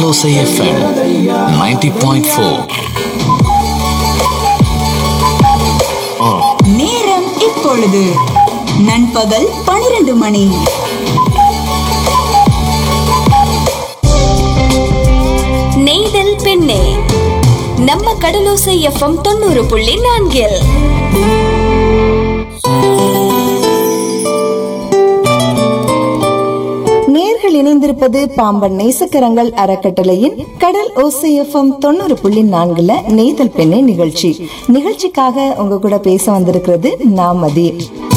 கடலோசை FM 90.4 நேரம் இப்பொழுது நண்பகல் பனிரெண்டு மணி நெய்தல் பெண்ணே நம்ம கடலோசை எஃப்எம் தொண்ணூறு புள்ளி நான்கில் நேர்கள் இணைந்திருப்பது பாம்பன் நேசக்கரங்கள் அறக்கட்டளையின் கடல் ஓசைஎஃப்எம் தொண்ணூறு புள்ளி நான்குல நெய்தல் பெண்ணை நிகழ்ச்சி நிகழ்ச்சிக்காக உங்க கூட பேச வந்திருக்கிறது நான் மதி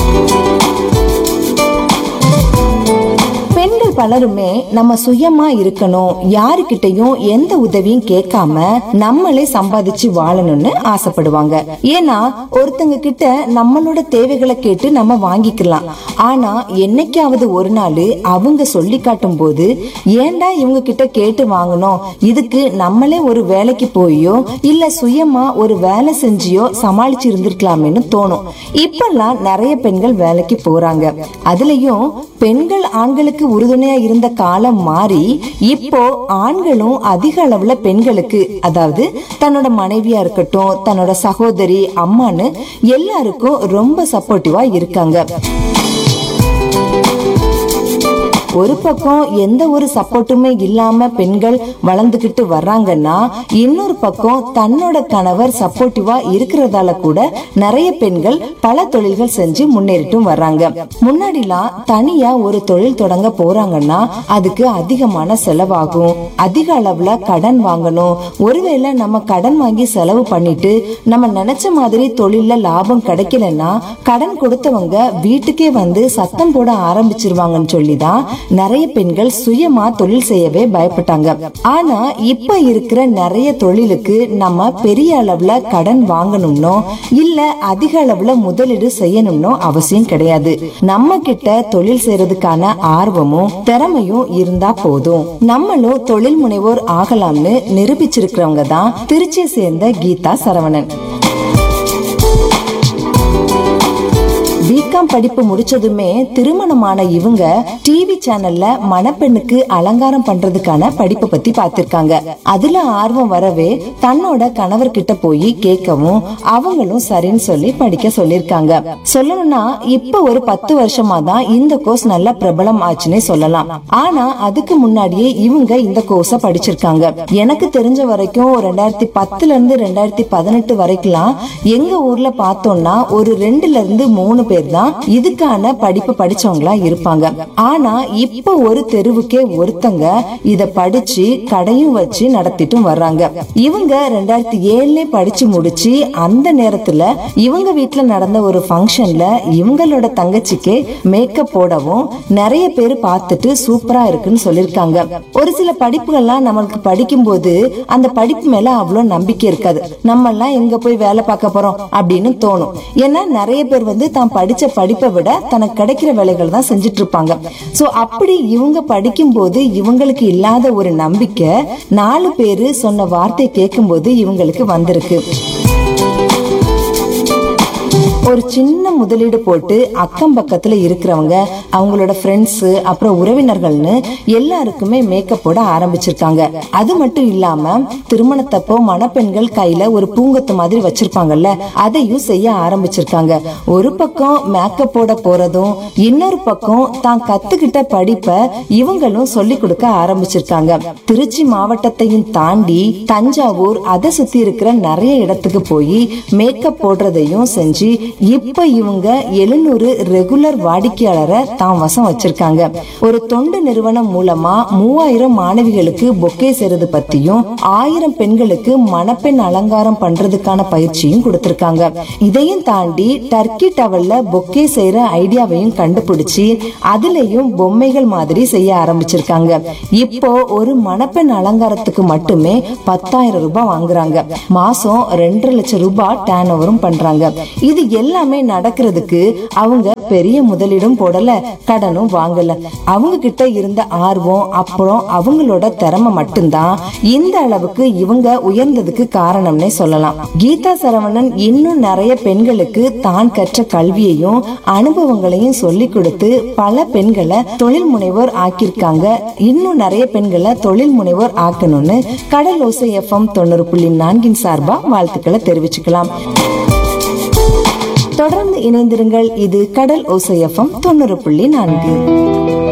பெண்கள் பலருமே நம்ம சுயமா இருக்கணும் யாருக்கிட்டையும் எந்த உதவியும் கேட்காம நம்மளே சம்பாதிச்சு வாழணும்னு ஆசைப்படுவாங்க ஏன்னா ஒருத்தங்க கிட்ட நம்மளோட தேவைகளை கேட்டு நம்ம வாங்கிக்கலாம் ஆனா என்னைக்காவது ஒரு நாள் அவங்க சொல்லி காட்டும் போது ஏன்டா இவங்க கிட்ட கேட்டு வாங்கணும் இதுக்கு நம்மளே ஒரு வேலைக்கு போயோ இல்ல சுயமா ஒரு வேலை செஞ்சியோ சமாளிச்சு இருந்திருக்கலாமேன்னு தோணும் இப்பெல்லாம் நிறைய பெண்கள் வேலைக்கு போறாங்க அதுலயும் பெண்கள் ஆண்களுக்கு உறுதுணையா இருந்த காலம் மாறி இப்போ ஆண்களும் அதிக அளவுல பெண்களுக்கு அதாவது தன்னோட மனைவியா இருக்கட்டும் தன்னோட சகோதரி அம்மான்னு எல்லாருக்கும் ரொம்ப சப்போர்ட்டிவா இருக்காங்க ஒரு பக்கம் எந்த ஒரு சப்போர்ட்டுமே இல்லாம பெண்கள் வளர்ந்துகிட்டு வர்றாங்கன்னா இன்னொரு பக்கம் தன்னோட கணவர் சப்போர்ட்டிவா இருக்கிறதால கூட நிறைய பெண்கள் பல தொழில்கள் செஞ்சு முன்னேறிட்டும் வர்றாங்க முன்னாடிலாம் தனியா ஒரு தொழில் தொடங்க போறாங்கன்னா அதுக்கு அதிகமான செலவாகும் அதிக அளவுல கடன் வாங்கணும் ஒருவேளை நம்ம கடன் வாங்கி செலவு பண்ணிட்டு நம்ம நினைச்ச மாதிரி தொழில்ல லாபம் கிடைக்கலன்னா கடன் கொடுத்தவங்க வீட்டுக்கே வந்து சத்தம் போட ஆரம்பிச்சிருவாங்கன்னு சொல்லிதான் நிறைய பெண்கள் சுயமா தொழில் செய்யவே பயப்பட்டாங்க ஆனா இப்ப இருக்கிற நிறைய தொழிலுக்கு நம்ம பெரிய அளவுல கடன் வாங்கணும்னோ இல்ல அதிக அளவுல முதலீடு செய்யணும்னோ அவசியம் கிடையாது நம்ம கிட்ட தொழில் செய்யறதுக்கான ஆர்வமும் திறமையும் இருந்தா போதும் நம்மளும் தொழில் முனைவோர் ஆகலாம்னு நிரூபிச்சிருக்கிறவங்க தான் திருச்சியை சேர்ந்த கீதா சரவணன் பிகாம் படிப்பு முடிச்சதுமே திருமணமான இவங்க டிவி சேனல்ல மணப்பெண்ணுக்கு அலங்காரம் பண்றதுக்கான படிப்பை பத்தி பார்த்திருக்காங்க அதுல ஆர்வம் வரவே தன்னோட கணவர் கிட்ட போய் கேட்கவும் அவங்களும் சரின்னு சொல்லி படிக்க சொல்லிருக்காங்க சொல்லணும்னா இப்ப ஒரு பத்து வருஷமா தான் இந்த கோர்ஸ் நல்ல பிரபலம் ஆச்சுன்னே சொல்லலாம் ஆனா அதுக்கு முன்னாடியே இவங்க இந்த கோர்ஸ படிச்சிருக்காங்க எனக்கு தெரிஞ்ச வரைக்கும் ரெண்டாயிரத்தி பத்துல இருந்து ரெண்டாயிரத்தி பதினெட்டு வரைக்கும் எங்க ஊர்ல பார்த்தோம்னா ஒரு ரெண்டுல இருந்து மூணு பேர் தான் இதுக்கான படிப்பு படிச்சவங்களா இருப்பாங்க ஆனா இப்ப ஒரு தெருவுக்கே ஒருத்தங்க இத படிச்சு கடையும் வச்சு நடத்திட்டும் வர்றாங்க இவங்க ரெண்டாயிரத்தி ஏழுல படிச்சு முடிச்சு அந்த நேரத்துல இவங்க வீட்ல நடந்த ஒரு ஃபங்க்ஷன்ல இவங்களோட தங்கச்சிக்கு மேக்கப் போடவும் நிறைய பேர் பார்த்துட்டு சூப்பரா இருக்குன்னு சொல்லிருக்காங்க ஒரு சில படிப்புகள்லாம் நம்மளுக்கு படிக்கும்போது அந்த படிப்பு மேல அவ்வளவு நம்பிக்கை இருக்காது நம்ம எல்லாம் எங்க போய் வேலை பார்க்க போறோம் அப்படின்னு தோணும் ஏன்னா நிறைய பேர் வந்து தான் படிச்ச படிப்பை விட தனக்கு கிடைக்கிற வேலைகள் தான் செஞ்சுட்டு இருப்பாங்க சோ அப்படி இவங்க படிக்கும்போது இவங்களுக்கு இல்லாத ஒரு நம்பிக்கை நாலு பேரு சொன்ன வார்த்தை கேட்கும்போது இவங்களுக்கு வந்திருக்கு ஒரு சின்ன முதலீடு போட்டு அக்கம் பக்கத்துல இருக்கிறவங்க அவங்களோட ஃப்ரெண்ட்ஸ் அப்புறம் உறவினர்கள்னு எல்லாருக்குமே மேக்கப் போட ஆரம்பிச்சிருக்காங்க அது மட்டும் இல்லாம திருமணத்தப்போ மணப்பெண்கள் கையில ஒரு பூங்கொத்து மாதிரி வச்சிருப்பாங்கல்ல அதையும் செய்ய ஆரம்பிச்சிருக்காங்க ஒரு பக்கம் மேக்கப் போட போறதும் இன்னொரு பக்கம் தான் கத்துக்கிட்ட படிப்பை இவங்களும் சொல்லி கொடுக்க ஆரம்பிச்சிருக்காங்க திருச்சி மாவட்டத்தையும் தாண்டி தஞ்சாவூர் அதை சுத்தி இருக்கிற நிறைய இடத்துக்கு போய் மேக்கப் போடுறதையும் செஞ்சு இப்ப இவங்க எழுநூறு ரெகுலர் வாடிக்கையாளரை தான் வசம் வச்சிருக்காங்க ஒரு தொண்டு நிறுவனம் மூலமா மூவாயிரம் மாணவிகளுக்கு பொக்கே செய்யறது பத்தியும் ஆயிரம் பெண்களுக்கு மணப்பெண் அலங்காரம் பண்றதுக்கான பயிற்சியும் கொடுத்திருக்காங்க இதையும் தாண்டி டர்க்கி டவல்ல பொக்கே செய்யற ஐடியாவையும் கண்டுபிடிச்சு அதுலயும் பொம்மைகள் மாதிரி செய்ய ஆரம்பிச்சிருக்காங்க இப்போ ஒரு மணப்பெண் அலங்காரத்துக்கு மட்டுமே பத்தாயிரம் ரூபாய் வாங்குறாங்க மாசம் ரெண்டரை லட்சம் ரூபாய் டேன் ஓவரும் பண்றாங்க இது எல்லாமே நடக்கிறதுக்கு அவங்க பெரிய முதலீடும் போடல கடனும் வாங்கல அவங்க கிட்ட இருந்த ஆர்வம் அப்புறம் அவங்களோட திறமை மட்டும்தான் இந்த அளவுக்கு இவங்க உயர்ந்ததுக்கு காரணம்னே சொல்லலாம் கீதா சரவணன் இன்னும் நிறைய பெண்களுக்கு தான் கற்ற கல்வியையும் அனுபவங்களையும் சொல்லி கொடுத்து பல பெண்களை தொழில் முனைவோர் ஆக்கியிருக்காங்க இன்னும் நிறைய பெண்களை தொழில் முனைவோர் ஆக்கணும்னு கடல் ஓசை எஃப்எம் தொண்ணூறு புள்ளி நான்கின் சார்பா வாழ்த்துக்களை தெரிவிச்சுக்கலாம் தொடர்ந்து இணைந்திருங்கள் இது கடல் ஓசை எஃப்எம் தொண்ணூறு புள்ளி நான்கு